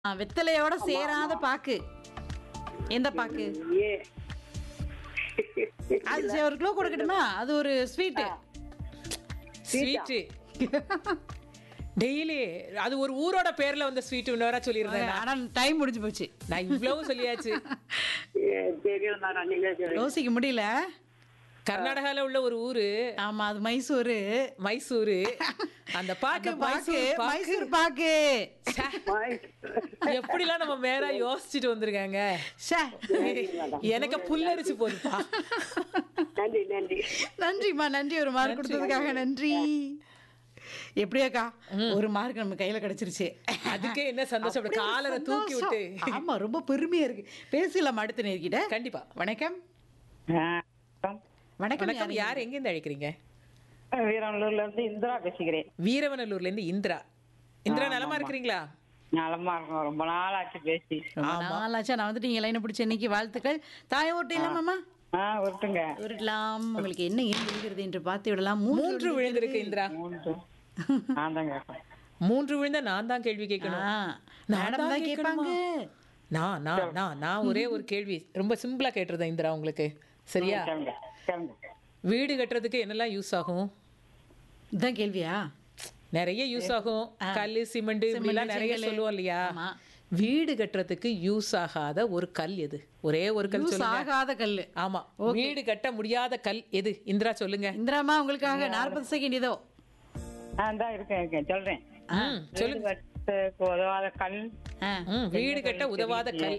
ஆ, வெத்தலையோட சேராத பாக்கு எந்த பாக்கு ஏ அது சரி, ஒரு கிலோ கொடுக்கட்டுமா அது ஒரு ஸ்வீட்டு ஸ்வீட்டு டெய்லி அது ஒரு ஊரோட பேர்ல வந்த ஸ்வீட் இன்னொரு சொல்லியிருந்தேன் ஆனா டைம் முடிஞ்சு போச்சு நான் இவ்வளவு சொல்லியாச்சு ஏ, தெரியும் நான் நீங்களே தெரியும் யோசிக்க முடியல கர்நாடகால உள்ள ஒரு ஊரு ஆமா அது மைசூரு மைசூரு அந்த பாக்கு அந்த பாக்கு மைசூர் பாக்கு மைசூர் பாக்கு ச்சே, பாய். எப்படிலாம் நம்ம மேரா யோசிச்சுட்டு வந்திருக்காங்க ச்சே. எனக்கு புல்லரிச்சு போகுதுப்பா நன்றி நன்றி நன்றிம்மா நன்றி ஒரு மார்க் கொடுத்ததுக்காக நன்றி எப்படியாக்கா ஒரு மார்க் நம்ம கையில கிடைச்சிருச்சு அதுக்கே என்ன சந்தோஷம் அப்படி அப்படியே காலரை தூக்கி விட்டு சந்தோஷம். ஆமா ரொம்ப பெருமையா இருக்கு பேசலாம் அடுத்து நேர்கிட்ட கண்டிப்பா வணக்கம் வணக்கம் வணக்கம் யார் எங்க இருந்து அழைக்கிறீங்க வீரநல்லூர்ல இருந்து இந்திரா பேசிக்கிறேன் வீரவநல்லூர்ல இருந்து இந்திரா இந்திரா நலமா இருக்கிறீங்களா நலமா இருக்கும் ரொம்ப நாள் ஆச்சு பேசி ரொம்ப நாளாச்சா நான் வந்துட்டு நீங்க லைனை பிடிச்ச இன்னைக்கு வாழ்த்துக்கள் தாய ஓட்டு இல்லாமம்மா ஆ ஒருட்டுங்க உருட்டலாம் உங்களுக்கு என்ன ஏன் விழுகிறது என்று பார்த்து விடலாம் மூன்று விழுந்திருக்கு இந்திரா மூன்று நான் தான் கேட்பேன் மூன்று விழுந்த நான் தான் கேள்வி கேட்கணும் ஆ, நான் மேடம் தான் தான் கேட்பாங்க நான் நான் நான் நான் ஒரே ஒரு கேள்வி ரொம்ப சிம்பிளா கேட்டுருந்தேன் இந்திரா உங்களுக்கு சரியா கேளுங்க கேளுங்க வீடு கட்டுறதுக்கு என்னெல்லாம் யூஸ் ஆகும் இதான் கேள்வியா நிறைய யூஸ் ஆகும் கல் சிமெண்ட் இப்படிலாம் நிறைய செங்கல்லு. சொல்லுவோம் இல்லையா ஆமா. வீடு கட்டுறதுக்கு யூஸ் ஆகாத ஒரு கல் எது ஒரே ஒரு கல் யூஸ் சொல்லுங்க ஆகாத கல்லு ஆமா வீடு கட்ட முடியாத கல் எது இந்திரா சொல்லுங்க இந்திராமா உங்களுக்காக நாற்பது செகண்ட் இதோ நான் தான் இருக்கேன் இருக்கேன் சொல்றேன் ம், சொல்லுங்க கட்டுக்கு உதவாத கல் ஆ, ம், வீடு கட்ட உதவாத கல்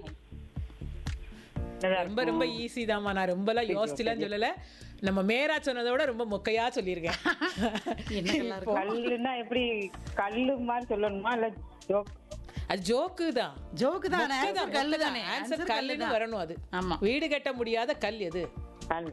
என்னதா ரொம்ப ரொம்ப ஈஸி தாம்மா நான் ரொம்பலாம் யோசிச்சுலாம் சொல்லல நம்ம மேரா சொன்னதை விட ரொம்ப மொக்கையா சொல்லியிருக்கேன் என்ன கல்லா இருக்கும் கல்லுன்னா எப்படி கல்லு மாதிரி சொல்லணுமா இல்ல ஜோக் அது ஜோக்கு தான் ஜோக்கு தானே ஆன்சர் கல்லு தானே ஆன்சர் ஆன்சர் கல்லு கல்லுன்னு தான் வரணும் அது ஆமா வீடு கட்ட முடியாத கல் எது கல்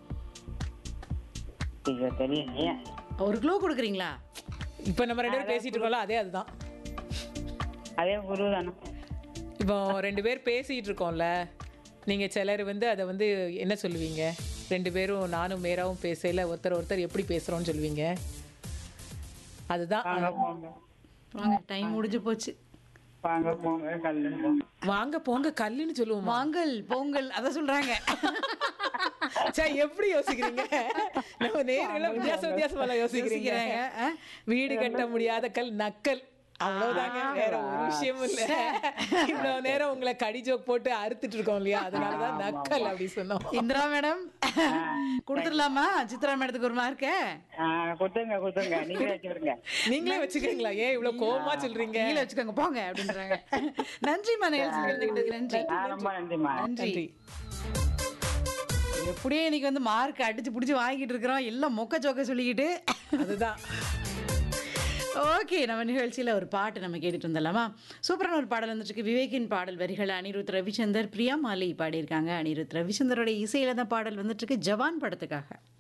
ஐயோ தெரியலையே ஒரு கிலோ கொடுக்குறீங்களா இப்போ நம்ம ரெண்டு பேரும் பேசிட்டு இருக்கோம்ல அதே அதுதான் அதே குரு தானே இப்போ ரெண்டு பேர் பேசிட்டு இருக்கோம்ல நீங்க சிலர் வந்து அதை வந்து என்ன சொல்லுவீங்க ரெண்டு பேரும் நானும் மேராவும் பேசல ஒருத்தர் ஒருத்தர் எப்படி பேசுறோம்னு சொல்லுவீங்க அதுதான் வாங்க போங்க வாங்க டைம் முடிஞ்சு போச்சு வாங்க போங்க கல்லுன்னு போங்க வாங்க போங்க கல்லுன்னு சொல்லுவோமா வாங்கல் பொங்கல் அத சொல்றாங்க சே எப்படி யோசிக்கிறீங்க நம்ம நேரெல்லாம் வித்தியாச வித்தியாசமா யோசிக்கிறீங்க யோசிக்கிறாங்க, ஆ? வீடு கட்ட முடியாத கல் நக்கல் அவ்வளவுதாங்க வேற ஒரு விஷயம் இல்ல இவ்வளவு நேரம் உங்களை கடி ஜோக் போட்டு அறுத்துட்டு இருக்கோம் இல்லையா அதனாலதான் நக்கல் அப்படி சொன்னோம் இந்திரா மேடம் கொடுத்துடலாமா சித்ரா மேடத்துக்கு ஒரு மார்க்க ஆ, கொடுத்துருங்க கொடுத்துருங்க நீங்களே வச்சுருங்க நீங்களே வச்சுக்கிறீங்களா ஏன் இவ்வளவு கோவமா சொல்றீங்க கீழே வச்சுக்கோங்க போங்க அப்படின்றாங்க நன்றிம்மா நிகழ்ச்சியில் கலந்துக்கிட்டதுக்கு நன்றி ஆ, ரொம்ப நன்றிம்மா நன்றி நன்றி எப்படியே இன்னைக்கு வந்து மார்க் அடிச்சு பிடிச்சி வாங்கிட்டு இருக்கிறோம் எல்லாம் மொக்க சோக்க சொல்லிக்கிட்டு அதுதான் ஓகே நம்ம நிகழ்ச்சியில் ஒரு பாட்டு நம்ம கேட்டுட்டு வந்துடலாமா சூப்பரான ஒரு பாடல் வந்துட்டு இருக்கு. விவேக்கின் பாடல் வரிகள் அனிருத் ரவிச்சந்தர் பிரியா மாலி பாடியிருக்காங்க அனிருத் ரவிச்சந்தரோட இசையில தான் பாடல் வந்துட்டு இருக்கு ஜவான் படத்துக்காக